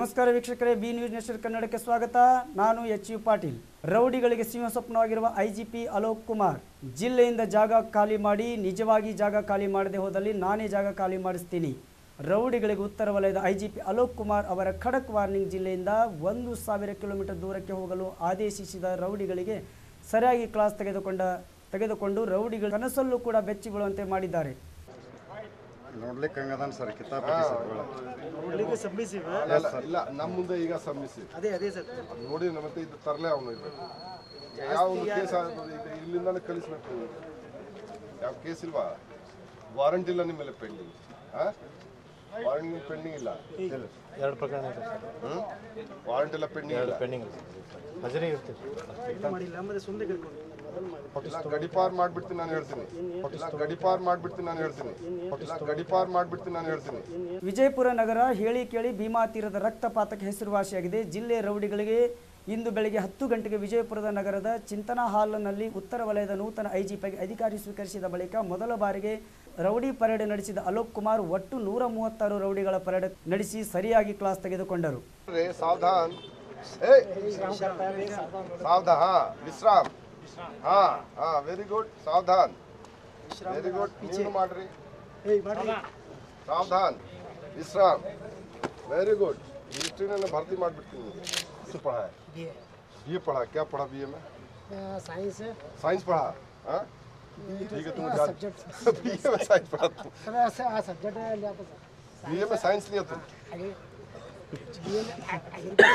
ನಮಸ್ಕಾರ ವೀಕ್ಷಕರೇ B news nation ಕನ್ನಡಕ್ಕೆ ಸ್ವಾಗತ ನಾನು ಎಚ್ ಯು ಪಾಟೀಲ್ ರೌಡಿಗಳಿಗೆ ಸಿಂಹ ಸ್ವಪ್ನವಾಗಿರುವ ಐಜಿಪಿ ಅಲೋಕ್ ಕುಮಾರ್ ಜಿಲ್ಲೆಯಿಂದ ಜಾಗ ಖಾಲಿ ಮಾಡಿ ನಿಜವಾಗಿ ಜಾಗ ಖಾಲಿ ಮಾಡದೆ ಹೋದಲ್ಲಿ ನಾನೇ ಜಾಗ ಖಾಲಿ ಮಾಡಿಸ್ತೀನಿ ರೌಡಿಗಳಿಗೆ ಉತ್ತರ ವಲಯದ ಐಜಿಪಿ ಅಲೋಕ್ ಕುಮಾರ್ ಅವರ ಖಡಕ್ ವಾರ್ನಿಂಗ್ ಜಿಲ್ಲೆಯಿಂದ ಒಂದು ಸಾವಿರ ಕಿಲೋಮೀಟರ್ ದೂರಕ್ಕೆ ಹೋಗಲು ಆದೇಶಿಸಿದ ರೌಡಿಗಳಿಗೆ ಸರಿಯಾಗಿ ಕ್ಲಾಸ್ ತೆಗೆದುಕೊಂಡ ತೆಗೆದುಕೊಂಡು ರೌಡಿಗಳ ಕನಸಲ್ಲೂ ಕೂಡ ಬೆಚ್ಚಿ ಬೀಳುವಂತೆ ಮಾಡಿದ್ದಾರೆ ನೋಡ್ಲಿಕ್ಕೆ ಹಂಗದಾನ ಸರ್ ಕಿತಾಪತಿ ಸರ್ ಒಳಗೆ. ನೋಡ್ಲಿಕ್ಕೆ ಸಬ್ಮಿಸಿವ್ ಇಲ್ಲ ಇಲ್ಲ ನಮ್ಮ ಮುಂದೆ ಈಗ ಸಮ್ಮಿಸಿ ಅದೇ ಅದೇ ಸರ್ ಅದ್ ನೋಡಿ ಮತ್ತೆ ಇದು ತರಲೆ ಅವನು ಇದು ಯಾವ ಒಂದು ಕೇಸ್ ಇಲ್ಲಿಂದಾನೆ ಕಳಿಸ್ಬೇಕು ಯಾವ ಕೇಸ್ ಇಲ್ವಾ ವಾರಂಟ್ ಇಲ್ಲ ನಿಮ್ಮ ಮೇಲೆ ಪೆಂಡಿಂಗ್ ವಾರಂಟ್ ಪೆಂಡಿಂಗ್ ಇಲ್ಲ ಎರಡು ಪ್ರಕರಣ ಇದೆ ಸರ್ ಹ್ಮ್ ವಾರಂಟ್ ಎಲ್ಲ ಪೆಂಡಿಂಗ್ ಇಲ್ಲ ಪೆಂಡಿಂಗ್ ಇದೆ ಹಾಜರಿ ಇರ್ತೀವಿ ಇದು ಮಾಡಿಲ್ಲ ಮತ್ತೆ ಸುಮ್ಮನೆ ಕೇಳ್ಕೊಂಡು ಅದನ್ನ ಮಾಡಿ ಇಲ್ಲ ಗಡಿಪಾರ್ ಮಾಡ್ಬಿಡ್ತೀನಿ ನಾನು ಹೇಳ್ತೀನಿ ಇಲ್ಲ ಗಡಿಪಾರ್ ಮಾಡ್ಬಿಡ್ತೀನಿ ನಾನು ಹೇಳ್ತೀನಿ ಇಲ್ಲ ಗಡಿಪಾರ್ ಮಾಡ್ಬಿಡ್ತೀನಿ ನಾನು ಹೇಳ್ತೀನಿ ವಿಜಯಪುರ ನಗರ ಹೇಳಿ ಕೇಳಿ ಭೀಮಾ ತೀರದ ರಕ್ತಪಾತಕ್ಕೆ ಹೆಸರುವಾಸಿಯಾಗಿದೆ ಜಿಲ್ಲೆ ರೌಡಿಗಳಿಗೆ ಇಂದು ಬೆಳಗ್ಗೆ ಹತ್ತು ಗಂಟೆಗೆ ವಿಜಯಪುರದ ನಗರದ ಚಿಂತನಾ ಹಾಲ್ನಲ್ಲಿ ಉತ್ತರ ವಲಯದ ನೂತನ ಐಜಿಪಿಗೆ ಅಧಿಕಾರಿ ಸ್ವೀಕರಿಸಿದ ಬಳಿಕ ಮೊದಲ ಬಾರಿಗೆ ರೌಡಿ ಪರೇಡ್ ನಡೆಸಿದ ಅಲೋಕ್ ಕುಮಾರ್ ಒಟ್ಟು ನೂರ ಮೂವತ್ತಾರು ರೌಡಿಗಳ ಪರೇಡ್ ನಡೆಸಿ ಸರಿಯಾಗಿ ಕ್ಲಾಸ್ ತೆಗೆದುಕೊಂಡರು रे सावधान ए सावधान हाँ विश्राम हाँ हाँ ವೆರಿ ಗುಡ್ ಸಾವಧಾನ್ ವೆರಿ ಗುಡ್ ನೀವು ಮಾಡ್ರಿ ಏಯ್ ಮಾಡ್ರಿ ಸಾವಧಾನ್ ವಿಶ್ರಾಮ್ ವೆರಿ ಗುಡ್ ಹಿಸ್ಟ್ರಿನ ಭರ್ತಿ ಮಾಡಿಬಿಡ್ತೀನಿ ನಿಮಗೆ किस पढ़ा है बी पढ़ा क्या पढ़ा बी ए में साइंस है साइंस पढ़ा हाँ ठीक है तुम जा बी ए में साइंस पढ़ा तुम सब्जेक्ट लिया था सर बी ए में साइंस लिया तुम आगे BA में आ- agriculture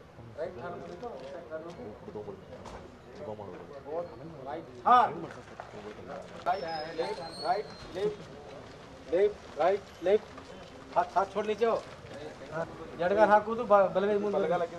ರೈಟ್ ಲೆಫ್ಟ್ ಹಾತ್ ಹಾತ್ छोड़ लीजिए ಎಡಗಾಲ್ ಹಾಕುವುದು ಬಲಗೈ ಮುಂದೆ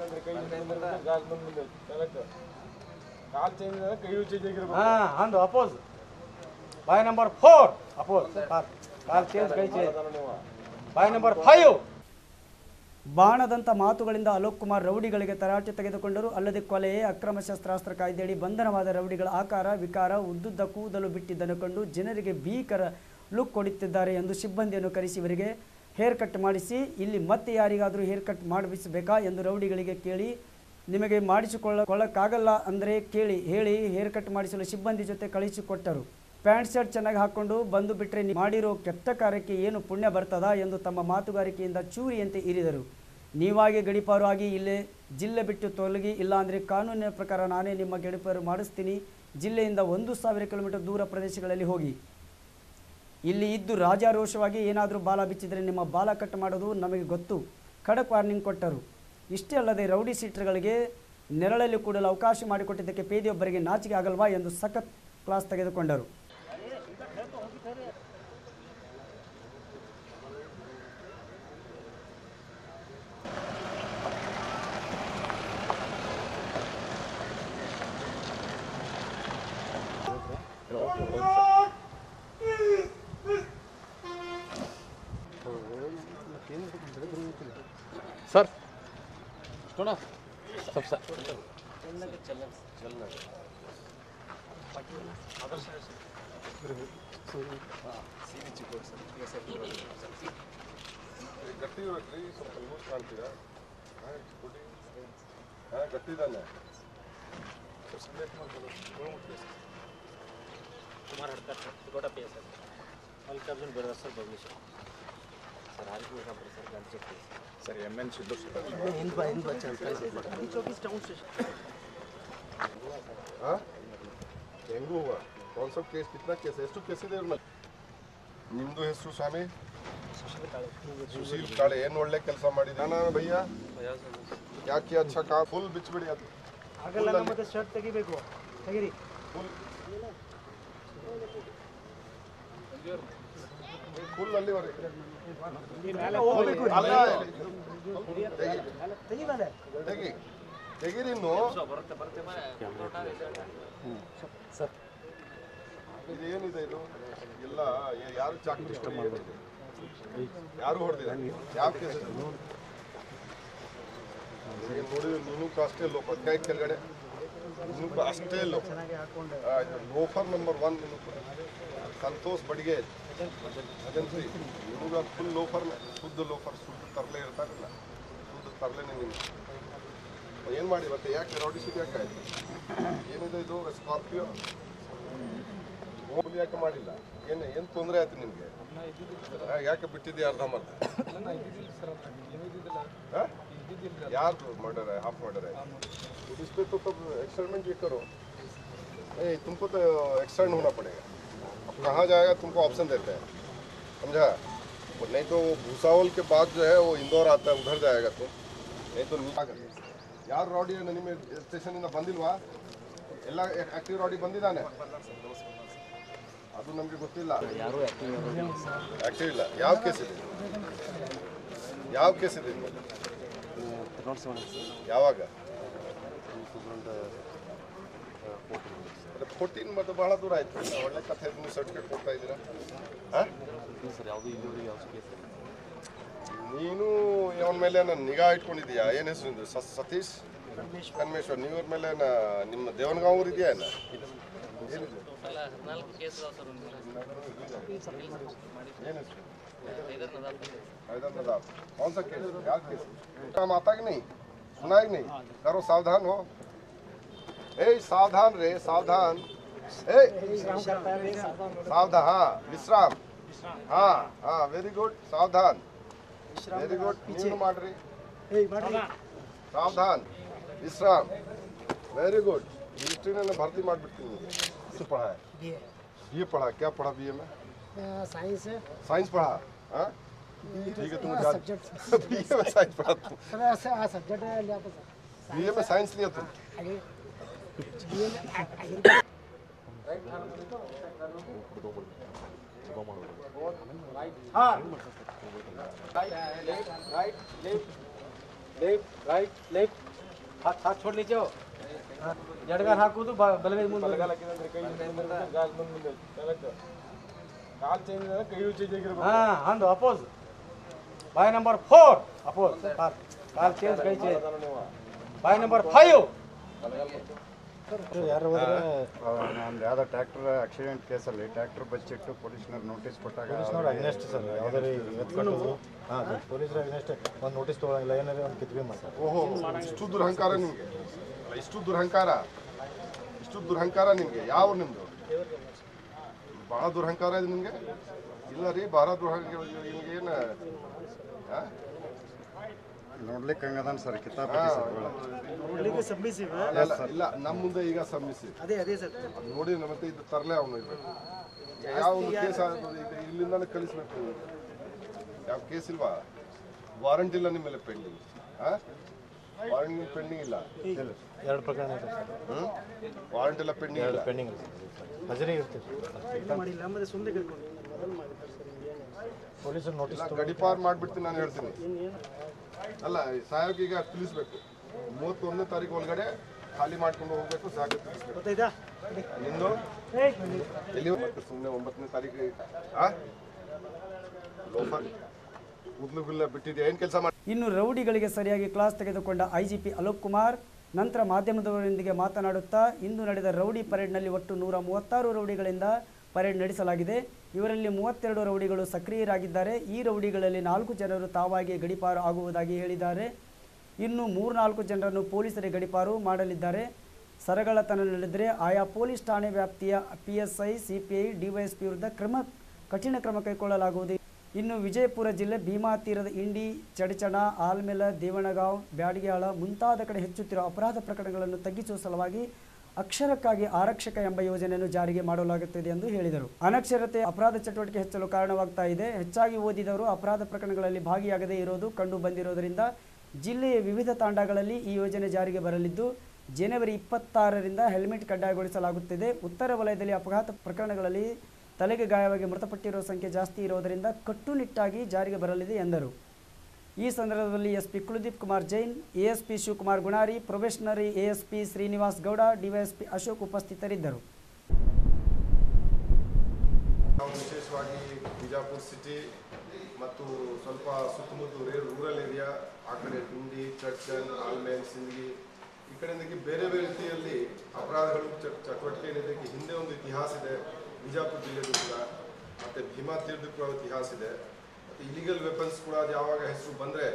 ಹಾ ಹಂದು ಅಪೋಸ್ ಬಾಯ್ ನಂಬರ್ ಫೋರ್ ಅಪೋಸ್ ಕಾಲ್ ಚೇಂಜ್ ಕೈ ಚೇಂಜ್ ಬಾಯ್ ನಂಬರ್ ಫೈವ್ ಬಾಣದಂಥ ಮಾತುಗಳಿಂದ ಅಲೋಕ್ ಕುಮಾರ್ ರೌಡಿಗಳಿಗೆ ತರಾಟೆ ತೆಗೆದುಕೊಂಡರು ಅಲ್ಲದೆ ಕೊಲೆ ಅಕ್ರಮ ಶಸ್ತ್ರಾಸ್ತ್ರ ಕಾಯ್ದೆಯಡಿ ಬಂಧನವಾದ ರೌಡಿಗಳ ಆಕಾರ ವಿಕಾರ ಉದ್ದುದ್ದ ಕೂದಲು ಬಿಟ್ಟಿದ್ದನ್ನು ಕಂಡು ಜನರಿಗೆ ಭೀಕರ ಲುಕ್ ಕೊಡುತ್ತಿದ್ದಾರೆ ಎಂದು ಸಿಬ್ಬಂದಿಯನ್ನು ಕರೆಸಿ ಇವರಿಗೆ ಹೇರ್ ಕಟ್ ಮಾಡಿಸಿ ಇಲ್ಲಿ ಮತ್ತೆ ಯಾರಿಗಾದರೂ ಹೇರ್ ಕಟ್ ಮಾಡಿಸಬೇಕಾ ಎಂದು ರೌಡಿಗಳಿಗೆ ಕೇಳಿ ನಿಮಗೆ ಮಾಡಿಸಿಕೊಳ್ಳ ಕೊಳ್ಳಕ್ಕಾಗಲ್ಲ ಅಂದರೆ ಕೇಳಿ ಹೇಳಿ ಹೇರ್ ಕಟ್ ಮಾಡಿಸಲು ಸಿಬ್ಬಂದಿ ಜೊತೆ ಕಳಿಸಿಕೊಟ್ಟರು ಪ್ಯಾಂಟ್ ಶರ್ಟ್ ಚೆನ್ನಾಗಿ ಹಾಕ್ಕೊಂಡು ಬಂದು ಬಿಟ್ಟರೆ ಮಾಡಿರೋ ಕೆಟ್ಟ ಕಾರ್ಯಕ್ಕೆ ಏನು ಪುಣ್ಯ ಬರ್ತದಾ ಎಂದು ತಮ್ಮ ಮಾತುಗಾರಿಕೆಯಿಂದ ಚೂರಿಯಂತೆ ಇರಿದರು ನೀವಾಗಿ ಗಡಿಪಾರು ಆಗಿ ಇಲ್ಲೇ ಜಿಲ್ಲೆ ಬಿಟ್ಟು ತೊಲಗಿ ಇಲ್ಲಾಂದರೆ ಕಾನೂನಿನ ಪ್ರಕಾರ ನಾನೇ ನಿಮ್ಮ ಗಡಿಪಾರು ಮಾಡಿಸ್ತೀನಿ ಜಿಲ್ಲೆಯಿಂದ ಒಂದು ಸಾವಿರ ಕಿಲೋಮೀಟರ್ ದೂರ ಪ್ರದೇಶಗಳಲ್ಲಿ ಹೋಗಿ ಇಲ್ಲಿ ಇದ್ದು ರಾಜಾರೋಷವಾಗಿ ಏನಾದರೂ ಬಾಲ ಬಿಚ್ಚಿದರೆ ನಿಮ್ಮ ಬಾಲ ಕಟ್ ಮಾಡೋದು ನಮಗೆ ಗೊತ್ತು ಖಡಕ್ ವಾರ್ನಿಂಗ್ ಕೊಟ್ಟರು ಇಷ್ಟೇ ಅಲ್ಲದೆ ರೌಡಿ ಸೀಟರ್ಗಳಿಗೆ ನೆರಳಲ್ಲಿ ಕೂಡಲು ಅವಕಾಶ ಮಾಡಿಕೊಟ್ಟಿದ್ದಕ್ಕೆ ಪೇದೆಯೊಬ್ಬರಿಗೆ ನಾಚಿಕೆ ಆಗಲ್ವಾ ಎಂದು ಸಖತ್ ಕ್ಲಾಸ್ ತೆಗೆದುಕೊಂಡರು ಸರ್ थोड़ा सब सर ಗಟ್ಟಿ ಇರ್ಬೇಕ್ರಿ ಸ್ವಲ್ಪ ಲೂಸ್ ಕಾಣ್ತೀರಾ ಹಾಂ ಕೊಡಿ ಹಾಂ ಗಟ್ಟಿ ಇದ್ದಾನೆ ಕುಮಾರ್ ಹಡ್ಕರ್ ಸರ್ ದೊಡ್ಡ ಪಿ ಎಸ್ ಸರ್ ಮಲ್ಲಿಕಾರ್ಜುನ್ ಬಿಡದ sir publisher sir RP sir Gandhi sir M N Siddu चौकीस टाउन स्टेशन हाँ ಹೆಂಗೂ ಹೂವ कौन सा ಕೇಸ್ ಕಿತ್ನಾ ಕೇಸ್ ಎಷ್ಟು ಕೇಸ್ ಇದೆ ಇವ್ರ ಮೇಲೆ ನಿಮ್ದು ಹೆಸರು ಸ್ವಾಮಿ ಸುಶೀಲ್ ಕಾಳೆ ಏನು ಒಳ್ಳೆ ಕೆಲಸ ಮಾಡಿದೆ ನಾನು ಭಯ್ಯ ಯಾಕೆ ಅಚ್ಚ ಕಾ ಫುಲ್ ಬಿಚ್ಬಿಡಿ ಅದು ಆಗಲ್ಲ ನಮ್ಮ ಮತ್ತೆ ಶರ್ಟ್ ತೆಗಿಬೇಕು ತೆಗಿರಿ ಫುಲ್ ಅಲ್ಲಿವರೆಗೆ ಹೋಗ್ಬೇಕು ಅಲ್ಲ, ತೆಗಿ ತೆಗಿಬಾಲೆ ತೆಗಿ ತೆಗೀರಿ ಇನ್ನು ಇದೇನಿದೆ ಇದು ಎಲ್ಲ ಯ- ಯಾರು ಚಾಕು ಡಿಸ್ಟರ್ಬ್ ಮಾಡಿದ್ರು ಯಾರು ಹೊಡೆದಿಲ್ಲ ಯಾವ ಕೇಸ್ ನೋಡಿ ನೀನು ಅಷ್ಟೇ ಲೋ ಕೈ ಕೆಳಗಡೆ ನೀನು ಅಷ್ಟೇ ಲೋ ಚೆನ್ನಾಗಿ ಹಾಕೊಂಡು ಆಯ್ತು ಲೋಫರ್ ನಂಬರ್ ಒನ್ ಸಂತೋಷ್ ಬಡಿಗೆ ಅಜನ್ಸಿ ನಿಮಗೆ ಫುಲ್ ಲೋಫರ್ ಶುದ್ಧ ಲೋಫರ್ ಶುದ್ಧ ತರಲೆ ಇರ್ತಾರಲ್ಲ ಶುದ್ಧ ತರಲೇನೆ ನೀನು ಏನು ಮಾಡಿ ಮತ್ತೆ ಯಾಕೆ ರೌಡಿ ಶೀಟ್ ಯಾಕೆ ಆಯ್ತು ಏನಿದೆ ಇದು ಸ್ಕಾರ್ಪಿಯೋ ಹೋಗಿ ಯಾಕೆ ಮಾಡಿಲ್ಲ ಏನು ಏನು ತೊಂದರೆ ಆಯ್ತು ನಿಮಗೆ ಯಾಕೆ ಬಿಟ್ಟಿದ್ದೆ ಅರ್ಧಂಬರ್ಧ हाँ? यार मर्डर है हाफ मर्डर है इस पे तो तब एक्सपेरिमेंट ये करो नहीं तुमको तो एक्सटर्न होना पड़ेगा अब कहाँ जाएगा तुमको ऑप्शन देते हैं समझा वो नहीं तो वो भूसावल के बाद जो है वो इंदौर आता है उधर जाएगा तुम नहीं तो नहीं ಯಾರು ರಾಡಿ ನಿಮ್ಮ ಸ್ಟೇಷನಿಂದ ಬಂದಿಲ್ವಾ ಎಲ್ಲ ಆಕ್ಟಿವ್ ರಾಡಿ ಬಂದಿದ್ದಾನೆ ಅದು ನಮಗೆ ಗೊತ್ತಿಲ್ಲ ಆಕ್ಟಿವ್ ಇಲ್ಲ ಯಾವ ಕೇಸ್ ಇದೆ ಯಾವ ಕೇಸ್ ಇದೆ ನಿಮ್ಮಲ್ಲಿ? ಯಾವಾಗ ಫೋರ್ಟೀನ್ ಮತ್ತು ಬಹಳ ದೂರ ಆಯ್ತು ಒಳ್ಳೆ ಕಥೆ ನೀವು ಸರ್ಟಿಫಿಕೇಟ್ ಕೊಡ್ತಾ ಇದ್ದೀರಾ ಆ? ನೀನು ಇವನ ಮೇಲೆ ನಾನು ನಿಗಾ ಇಟ್ಕೊಂಡಿದ್ದೀಯಾ ಏನು ಹೆಸರು ನಿಂದು? ಸ- ಸತೀಶ್ ಕನ್ಮೇಶ್ವರ್ ನೀವು ಇವ್ರ ಮೇಲೆ ನಾ- ನಿಮ್ಮ ದೇವನಗಾಂವ್ ಊರು ಇದೆಯಾ ಏನ? ಏನಿದೆ? ಏನು ಹೆಸರು? हैदर नदाब कौन सा केस क्या केस काम आता कि नहीं सुना कि नहीं करो सावधान हो ए सावधान रे सावधान ए सावधान हाँ विश्राम हाँ हाँ वेरी गुड सावधान वेरी गुड ನೀನು ಮಾಡ್ರಿ ಏಯ್ ಮಾಡ್ರಿ ಸಾವಧಾನ್ ವಿಶ್ರಾಮ್ ವೆರಿ ಗುಡ್ ಹಿಸ್ಟ್ರಿನ ಭರ್ತಿ ಮಾಡಿಬಿಡ್ತೀನಿ इस पढ़ा है बी बी पढ़ा क्या पढ़ा बी में साइंस साइंस पढ़ा हाँ ठीक है तुम जा सब्जेक्ट बी में साइंस पढ़ा तुम सब्जेक्ट लिया था सर बी में साइंस लिया तुम आगे बी में एग्रीकल्चर हाँ right left right left left right left हाथ हाथ छोड़ नीचे हो ಎಡಗಾಲ ಹಾಕುವುದು ಬ- ಬಲಗೈ ಮುಂದೆ ಹಾ ಹಂದು ಅಪೋಸ್ ಬಾಯ್ ನಂಬರ್ ಫೋರ್ ಅಪೋಸ್ ಕಾಲ್ ಕಾಲ್ ಚೇಂಜ್ ಕೈ ಚೇಂಜ್ ಬಾಯ್ ನಂಬರ್ ಫೈವ್ ನಮ್ದು ಯಾವುದೋ ಟ್ರ್ಯಾಕ್ಟರ್ ಆಕ್ಸಿಡೆಂಟ್ ಕೇಸಲ್ಲಿ ಟ್ರ್ಯಾಕ್ಟರ್ ಬಚ್ಚಿಟ್ಟು ಪೊಲೀಸ್ನವ್ರು ನೋಟಿಸ್ ಕೊಟ್ಟಾಗ ಅಗ್ನೆಸ್ಟ್ ಸರ್ ಯಾವುದೇ ಎತ್ತು ಕಟ್ಟಿದ್ರು ಹಾಂ ಸರ್ ಪೊಲೀಸರು ಅಗ್ನೆಸ್ಟ್ ಒಂದು ನೋಟಿಸ್ ತೊಗೊಳಂಗಿಲ್ಲ ಏನಾದ್ರು ಒಂದು ಕಿತ್ವಿ ಮಾಡ್ತಾರೆ ಓಹೋ ಇಷ್ಟು ದುರಹಂಕಾರ ನಿಮಗೆ ಇಷ್ಟು ದುರಹಂಕಾರ ಇಷ್ಟು ದುರಹಂಕಾರ ನಿಮಗೆ ಯಾವ ನಿಮ್ಮದು ಭಾಳ ದುರಹಂಕಾರ ಇದೆ ನಿಮಗೆ ಇಲ್ಲ ರೀ ಭಾಳ ದುರಹಂಕಾರ ನಿಮ್ಗೆ ಏನು ನೋಡ್ಲಿಕ್ಕೆ ಹಂಗದಾನ ಸರ್ ಕಿತಾಪತಿ ಸರ್ ಒಳ್ಳೆ. ನೋಡ್ಲಿಕ್ಕೆ ಸಬ್ಮಿಸಿವ್ ಇಲ್ಲ ಇಲ್ಲ ನಮ್ಮ ಮುಂದೆ ಈಗ ಸಮ್ಮಿಸಿ ಅದೇ ಅದೇ ಸರ್ ಅದು ನೋಡಿ ಮತ್ತೆ ಇದು ತರಲೇ ಅವನು ಇದು ಯಾವ ಒಂದು ಕೇಸ್ ಇಲ್ಲಿಂದಾನೆ ಕಳಿಸ್ಬೇಕು ಯಾವ ಕೇಸ್ ಇಲ್ವಾ ವಾರಂಟ್ ಇಲ್ಲ ನಿಮ್ಮ ಮೇಲೆ ಪೆಂಡಿಂಗ್ ವಾರಂಟ್ ಪೆಂಡಿಂಗ್ ಇಲ್ಲ ಎರಡು ಪ್ರಕರಣ ಇದೆ ಸರ್ ವಾರಂಟ್ ಎಲ್ಲ ಪೆಂಡಿಂಗ್ ಇಲ್ಲ ಪೆಂಡಿಂಗ್ ಇದೆ ಸರ್ ಹಾಜರಿ ಇರ್ತೀವಿ ಏನು ಮಾಡಿಲ್ಲ ಮತ್ತೆ ಸುಮ್ಮನೆ ಕರ್ಕೊಂಡು ಮೊದಲು ಮಾಡಿದ್ದಾರೆ ಸರ್ ಏನು ಪೊಲೀಸರು ನೋಟಿಸ್ ಇಲ್ಲ ಗಡಿಪಾರ್ ಮಾಡ್ಬಿಡ್ತೀನಿ ನಾನು ಹೇಳ್ತೀನಿ ಅಲ್ಲ ಸಾಯೋಕೆ ಈಗ ತಿಳಿಸ್ಬೇಕು ಮೂವತ್ತೊಂದನೇ ತಾರೀಕು ಒಳಗಡೆ ಖಾಲಿ ಮಾಡ್ಕೊಂಡು ಹೋಗ್ಬೇಕು ಸಾಕು ತಿಳಿಸ್ಬೇಕು ಗೊತ್ತಾಯ್ತಾ ನಿಂದು ಏಯ್ ಎಲ್ಲಿ ಮತ್ತೆ ಸುಮ್ಮನೆ ಒಂಬತ್ತನೇ ತಾರೀಕು ಆ ಲೋಫರ್ ಉದ್ಲು ಬಿಲ್ಲ ಬಿಟ್ಟಿದ್ಯಾ ಏನು ಕೆಲಸ ಮಾಡಿ ಇನ್ನು ರೌಡಿಗಳಿಗೆ ಸರಿಯಾಗಿ ಕ್ಲಾಸ್ ತೆಗೆದುಕೊಂಡ ಐಜಿಪಿ ಅಲೋಕ್ ಕುಮಾರ್ ನಂತರ ಮಾಧ್ಯಮದವರೊಂದಿಗೆ ಮಾತನಾಡುತ್ತಾ ಇಂದು ನಡೆದ ರೌಡಿ ಪರೇಡ್ನಲ್ಲಿ ಒಟ್ಟು ನೂರ ಮೂವತ್ತಾರು ರೌಡಿಗಳಿಂದ ಪರೇಡ್ ನಡೆಸಲಾಗಿದೆ ಇವರಲ್ಲಿ ಮೂವತ್ತೆರಡು ರೌಡಿಗಳು ಸಕ್ರಿಯರಾಗಿದ್ದಾರೆ ಈ ರೌಡಿಗಳಲ್ಲಿ ನಾಲ್ಕು ಜನರು ತಾವಾಗಿ ಗಡಿಪಾರು ಆಗುವುದಾಗಿ ಹೇಳಿದ್ದಾರೆ ಇನ್ನು ಮೂರ್ನಾಲ್ಕು ಜನರನ್ನು ಪೊಲೀಸರೇ ಗಡಿಪಾರು ಮಾಡಲಿದ್ದಾರೆ ಸರಗಳತನ ನಡೆದರೆ ಆಯಾ ಪೊಲೀಸ್ ಠಾಣೆ ವ್ಯಾಪ್ತಿಯ P S I C P I DySP ವಿರುದ್ಧ ಕ್ರಮ ಕಠಿಣ ಕ್ರಮ ಕೈಗೊಳ್ಳಲಾಗುವುದು ಇನ್ನು ವಿಜಯಪುರ ಜಿಲ್ಲೆ ಭೀಮಾ ತೀರದ ಇಂಡಿ ಚಡಚಣ ಆಲ್ಮೆಲ ದೇವಣಗಾಂವ್ ಬ್ಯಾಡಗಿಯಾಳ ಮುಂತಾದ ಕಡೆ ಹೆಚ್ಚುತ್ತಿರುವ ಅಪರಾಧ ಪ್ರಕರಣಗಳನ್ನು ತಗ್ಗಿಸುವ ಸಲುವಾಗಿ ಅಕ್ಷರಕ್ಕಾಗಿ ಆರಕ್ಷಕ ಎಂಬ ಯೋಜನೆಯನ್ನು ಜಾರಿಗೆ ಮಾಡಲಾಗುತ್ತಿದೆ ಎಂದು ಹೇಳಿದರು ಅನಕ್ಷರತೆ ಅಪರಾಧ ಚಟುವಟಿಕೆ ಹೆಚ್ಚಲು ಕಾರಣವಾಗ್ತಾ ಇದೆ ಹೆಚ್ಚಾಗಿ ಓದಿದವರು ಅಪರಾಧ ಪ್ರಕರಣಗಳಲ್ಲಿ ಭಾಗಿಯಾಗದೇ ಇರೋದು ಕಂಡು ಬಂದಿರೋದರಿಂದ ಜಿಲ್ಲೆಯ ವಿವಿಧ ತಾಂಡಗಳಲ್ಲಿ ಈ ಯೋಜನೆ ಜಾರಿಗೆ ಬರಲಿದ್ದು ಜನವರಿ ಇಪ್ಪತ್ತಾರರಿಂದ ಹೆಲ್ಮೆಟ್ ಕಡ್ಡಾಯಗೊಳಿಸಲಾಗುತ್ತಿದೆ ಉತ್ತರ ವಲಯದಲ್ಲಿ ಅಪಘಾತ ಪ್ರಕರಣಗಳಲ್ಲಿ ತಲೆಗೆ ಗಾಯವಾಗಿ ಮೃತಪಟ್ಟಿರುವ ಸಂಖ್ಯೆ ಜಾಸ್ತಿ ಇರುವುದರಿಂದ ಕಟ್ಟುನಿಟ್ಟಾಗಿ ಜಾರಿಗೆ ಬರಲಿದೆ ಎಂದರು ಈ ಸಂದರ್ಭದಲ್ಲಿ SP Kuldeep Kumar Jain ASP Shivakumar Gunari probationary ASP Srinivas Gowda DySP Ashok ಉಪಸ್ಥಿತರಿದ್ದರು ನಾವು ವಿಶೇಷವಾಗಿ ಬಿಜಾಪುರ ಸಿಟಿ ಮತ್ತು ಸ್ವಲ್ಪ ಸುತ್ತಮುತ್ತ ರೇ ರೂರಲ್ ಏರಿಯಾ ಆ ಕಡೆ ಗುಂಡಿ ಚರ್ಚನ್ ಆಲ್ಮೇಲ್ ಸಿಂದಗಿ ಈ ಕಡೆಯಿಂದಾಗಿ ಬೇರೆ ಬೇರೆ ರೀತಿಯಲ್ಲಿ ಅಪರಾಧಗಳು ಚ- ಚಟುವಟಿಕೆ ಏನಿದೆ ಇದಕ್ಕೆ ಹಿಂದೆ ಒಂದು ಇತಿಹಾಸ ಇದೆ ಬಿಜಾಪುರ ಜಿಲ್ಲೆದು ಕೂಡ ಮತ್ತು ಭೀಮಾ ತೀರ್ದು ಕೂಡ ಒಂದು ಇತಿಹಾಸ ಇದೆ ಮತ್ತು ಇಲಿಗಲ್ ವೆಪನ್ಸ್ ಕೂಡ ಅದು ಯಾವಾಗ ಹೆಸರು ಬಂದರೆ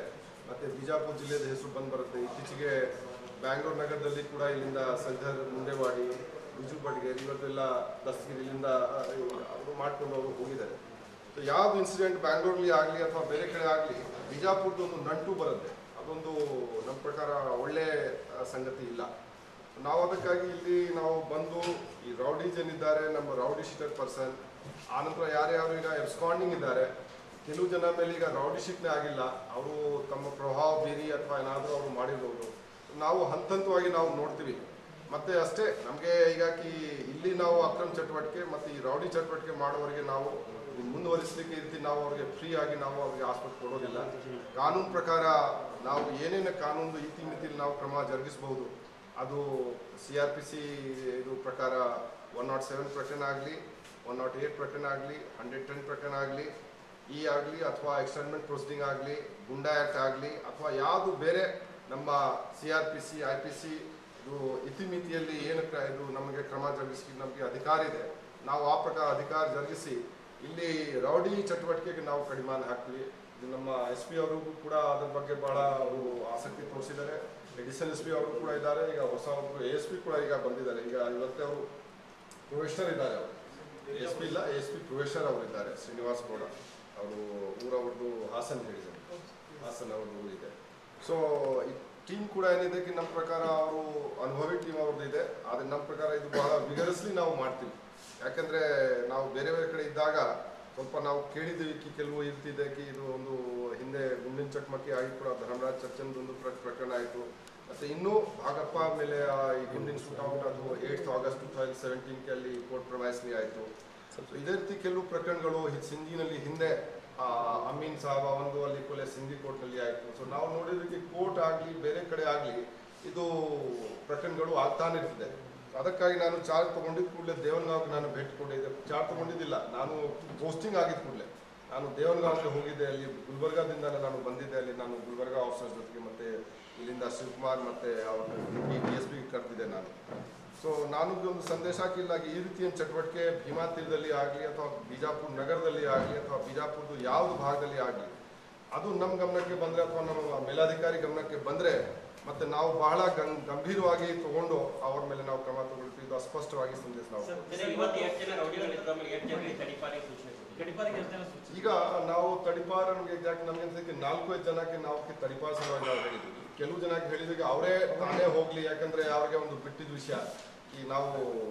ಮತ್ತು ಬಿಜಾಪುರ ಜಿಲ್ಲೆದ ಹೆಸರು ಬಂದು ಬರುತ್ತೆ ಇತ್ತೀಚೆಗೆ ಬ್ಯಾಂಗ್ಳೂರು ನಗರದಲ್ಲಿ ಕೂಡ ಇಲ್ಲಿಂದ ಸಂಜರ್ ಮುಂಡೆವಾಡಿ ಬಿಜು ಬಡ್ಗೇರಿ ಇವತ್ತೆಲ್ಲ ದಸ್ತಗಿರಿ ಇಲ್ಲಿಂದ ಅವರು ಮಾಡ್ಕೊಂಡು ಅವರು ಹೋಗಿದ್ದಾರೆ ಸೊ ಯಾವ್ದು ಇನ್ಸಿಡೆಂಟ್ ಬ್ಯಾಂಗ್ಳೂರಲ್ಲಿ ಆಗಲಿ ಅಥವಾ ಬೇರೆ ಕಡೆ ಆಗಲಿ ಬಿಜಾಪುರದ ಒಂದು ನಂಟು ಬರುತ್ತೆ ಅದೊಂದು ನಮ್ಮ ಪ್ರಕಾರ ಒಳ್ಳೆ ಆ, ಸಂಗತಿ ಇಲ್ಲ ನಾವು ಅದಕ್ಕಾಗಿ ಇಲ್ಲಿ ನಾವು ಬಂದು ಈ ರೌಡೀಸ್ ಏನಿದ್ದಾರೆ ನಮ್ಮ ರೌಡಿ ಶೀಟರ್ ಪರ್ಸನ್ ಆನಂತರ ಯಾರ್ಯಾರು ಈಗ ಎಬ್ಸ್ಕಾಂಡಿಂಗ್ ಇದ್ದಾರೆ ಕೆಲವು ಜನ ಮೇಲೆ ಈಗ ರೌಡಿ ಶೀಟ್ನೇ ಆಗಿಲ್ಲ ಅವರು ತಮ್ಮ ಪ್ರಭಾವ ಬೀರಿ ಅಥವಾ ಏನಾದರೂ ಅವರು ಮಾಡಿರ್ಬೋದು ನಾವು ಹಂತ ಹಂತವಾಗಿ ನಾವು ನೋಡ್ತೀವಿ ಮತ್ತೆ ಅಷ್ಟೇ ನಮಗೆ ಈಗ ಈ- ಇಲ್ಲಿ ನಾವು ಅಕ್ರಮ ಚಟುವಟಿಕೆ ಮತ್ತು ಈ ರೌಡಿ ಚಟುವಟಿಕೆ ಮಾಡೋವರಿಗೆ ನಾವು ಇದು ಮುಂದುವರಿಸಲಿಕ್ಕೆ ಈ ರೀತಿ ನಾವು ಅವ್ರಿಗೆ ಫ್ರೀ ಆಗಿ ನಾವು ಅವ್ರಿಗೆ ಆಸ್ಪತ್ರೆ ಕೊಡೋದಿಲ್ಲ ಕಾನೂನು ಪ್ರಕಾರ ನಾವು ಏನೇನು ಕಾನೂನು ಇತಿಮಿತಿಯಲ್ಲಿ ನಾವು ಕ್ರಮ ಜರುಗಿಸಬಹುದು ಅದು ಸಿ ಆರ್ ಪಿ ಸಿ ಇದು ಪ್ರಕಾರ ಒನ್ ನಾಟ್ ಸೆವೆನ್ ಪ್ರಕರಣ ಆಗಲಿ ಒನ್ ನಾಟ್ ಏಟ್ ಪ್ರಕರಣ ಆಗಲಿ ಹಂಡ್ರೆಡ್ ಟೆನ್ ಪ್ರಕರಣ ಆಗಲಿ ಈ ಆಗಲಿ ಅಥವಾ ಎಕ್ಸ್ಟರ್ಮೆಂಟ್ ಪ್ರೊಸೀಡಿಂಗ್ ಆಗಲಿ ಗುಂಡಾ ಆ್ಯಕ್ಟ್ ಆಗಲಿ ಅಥವಾ ಯಾವುದು ಬೇರೆ ನಮ್ಮ C R P C I P C ಇದು ಇತಿಮಿತಿಯಲ್ಲಿ ಏನು ಕ್ರ- ಇದು ನಮಗೆ ಕ್ರಮ ಜರುಗಿಸಿ ನಮಗೆ ಅಧಿಕಾರ ಇದೆ ನಾವು ಆ ಪ್ರಕಾರ ಅಧಿಕಾರ ಜರುಗಿಸಿ ಇಲ್ಲಿ ರೌಡಿ ಚಟುವಟಿಕೆಗೆ ನಾವು ಕಡಿವಾಣ ಹಾಕ್ತೀವಿ ಇದು ನಮ್ಮ ಎಸ್ ಪಿ ಅವರಿಗೂ ಕೂಡ ಅದ್ರ ಬಗ್ಗೆ ಬಹಳ ಅವರು ಆಸಕ್ತಿ ತೋರಿಸಿದ್ದಾರೆ ಎಡಿಷನ್ ಎಸ್ ಪಿ ಅವರು ಕೂಡ ಇದ್ದಾರೆ ಈಗ ಹೊಸ ಒಬ್ಬರು ಎ ಎಸ್ ಪಿ ಕೂಡ ಈಗ ಬಂದಿದ್ದಾರೆ ಈಗ ಇವತ್ತೇ ಅವರು ಪ್ರೊಫೆಷನರ್ ಇದ್ದಾರೆ ಅವರು ಎಸ್ ಪಿ ಇಲ್ಲ ಎಸ್ ಪಿ ಪ್ರೊಫೆಷನರ್ ಅವರು ಇದ್ದಾರೆ ಶ್ರೀನಿವಾಸ್ ಗೌಡ ಅವರು ಊರವ್ರದ್ದು ಹಾಸನ್ ಹೇಳಿದ್ದಾರೆ ಹಾಸನ್ ಅವ್ರದ್ದು ಊರಿದೆ ಸೊ ಈ ಟೀಮ್ ಕೂಡ ಏನಿದೆ ಕಿ ನಮ್ಮ ಪ್ರಕಾರ ಅವರು ಅನುಭವಿ ಟೀಮ್ ಅವ್ರದ್ದು ಇದೆ ಆದರೆ ನಮ್ಮ ಪ್ರಕಾರ ಇದು ಬಹಳ ವಿಗರಸ್ಲಿ ನಾವು ಮಾಡ್ತೀವಿ ಯಾಕಂದ್ರೆ ನಾವು ಬೇರೆ ಬೇರೆ ಕಡೆ ಇದ್ದಾಗ ಸ್ವಲ್ಪ ನಾವು ಕೇಳಿದ್ದೀವಿ ಕಿ ಕೆಲವು ಇರ್ತಿದೆ ಕಿ ಇದು ಒಂದು ಹಿಂದೆ ಗುಂಡಿನ ಚಕಮಕಿ ಆಗಿ ಕೂಡ ಧರ್ಮರಾಜ್ ಚರ್ಚನ್ದು ಒಂದು ಪ್ರ- ಪ್ರಕರಣ ಆಯಿತು ಮತ್ತೆ ಇನ್ನೂ ಭಾಗಪ್ಪ ಮೇಲೆ ಆ ಈ ಗುಂಡಿನ ಶೂಟೌಟ್ ಅದು ಏಯ್ಟ್ ಆಗಸ್ಟ್ ಟೂ ತೌಸಂಡ್ ಸೆವೆಂಟೀನ್ಗೆ ಅಲ್ಲಿ ಕೋರ್ಟ್ ಪ್ರೊಮೈಸ್ಲಿ ಆಯಿತು ಸೊ ಇದೇ ರೀತಿ ಕೆಲವು ಪ್ರಕರಣಗಳು ಹಿ- ಸಿಂಧಿನಲ್ಲಿ ಹಿಂದೆ ಆ, ಅಮೀನ್ ಸಾಬ್ ಒಂದು ಅಲ್ಲಿ ಕೊಲೆ ಸಿಂಧಿ ಕೋರ್ಟ್ನಲ್ಲಿ ಆಯಿತು ಸೊ ನಾವು ನೋಡಿದ್ದಕ್ಕೆ ಕೋರ್ಟ್ ಆಗಲಿ ಬೇರೆ ಕಡೆ ಆಗಲಿ ಇದು ಪ್ರಕರಣಗಳು ಆಗ್ತಾನೆ ಇರ್ತದೆ ಅದಕ್ಕಾಗಿ ನಾನು ಚಾರ್ಜ್ ತಗೊಂಡಿದ್ದ ಕೂಡಲೇ ದೇವನಗಾವ್ಗೆ ನಾನು ಭೇಟಿ ಕೊಟ್ಟಿದ್ದೆ ಚಾರ್ಜ್ ತಗೊಂಡಿದ್ದಿಲ್ಲ ನಾನು ಪೋಸ್ಟಿಂಗ್ ಆಗಿದ್ದ ಕೂಡಲೇ ನಾನು ದೇವನಗಾವ್ಗೆ ಹೋಗಿದ್ದೆ ಅಲ್ಲಿ ಗುಲ್ಬರ್ಗಾದಿಂದ ನಾನು ಬಂದಿದ್ದೆ ಅಲ್ಲಿ ನಾನು ಗುಲ್ಬರ್ಗಾ ಆಫೀಸರ್ಸ್ ಜೊತೆಗೆ ಮತ್ತೆ ಇಲ್ಲಿಂದ ಶಿವಕುಮಾರ್ ಮತ್ತೆ ಅವರು ಡಿ ಎಸ್ ಪಿ ಕರೆದಿದ್ದೆ ನಾನು ಸೊ ನಾನು ಒಂದು ಸಂದೇಶ ಹಾಕಿಲ್ಲ ಈ ರೀತಿಯ ಚಟುವಟಿಕೆ ಭೀಮಾ ತೀರದಲ್ಲಿ ಆಗಲಿ ಅಥವಾ ಬಿಜಾಪುರ ನಗರದಲ್ಲಿ ಆಗಲಿ ಅಥವಾ ಬಿಜಾಪುರದ ಯಾವ್ದು ಭಾಗದಲ್ಲಿ ಆಗಲಿ ಅದು ನಮ್ಮ ಗಮನಕ್ಕೆ ಬಂದರೆ ಅಥವಾ ನಮ್ಮ ಮೇಲಾಧಿಕಾರಿ ಗಮನಕ್ಕೆ ಬಂದರೆ ಮತ್ತೆ ನಾವು ಬಹಳ ಗಂ- ಗಂಭೀರವಾಗಿ ತಗೊಂಡು ಅವ್ರ ಮೇಲೆ ನಾವು ಕ್ರಮ ತಗೊಳ್ತೀವಿ ಇದು ಅಸ್ಪಷ್ಟವಾಗಿ ಸಂದೇಶ ನಾವು ಕೊಡ್ತೀವಿ. ಇವತ್ತು ಎಷ್ಟು ಜನ ರೌಡಿಗಳಿದ್ರು ಆಮೇಲೆ ಎಷ್ಟು ಜನರಿಗೆ ತಡಿಪಾರಿಗೆ ಸೂಚನೆ ಕೊಟ್ಟಿದ್ದೀರಿ? ಗಡಿಪಾರಿಗೆ ಎಷ್ಟು ಜನ ಸೂಚನೆ ಈಗ ನಾವು ತಡಿಪಾರ ನಮಗೆ ಎಕ್ಸಾಕ್ಟ್ ನಮಗೆ ಅನ್ಸಕ್ಕೆ ನಾಲ್ಕು ಐದು ಜನಕ್ಕೆ ನಾವು ಕಿ- ತಡಿಪಾರ ಸಲುವಾಗಿ ನಾವು ಹೇಳಿದ್ವಿ ಕೆಲವು ಜನಕ್ಕೆ ಹೇಳಿದಾಗ ಅವರೇ ತಾನೇ ಹೋಗ್ಲಿ ಯಾಕಂದ್ರೆ ಅವ್ರಿಗೆ ಒಂದು ಬಿಟ್ಟಿದ ವಿಷಯ ಈ ನಾವು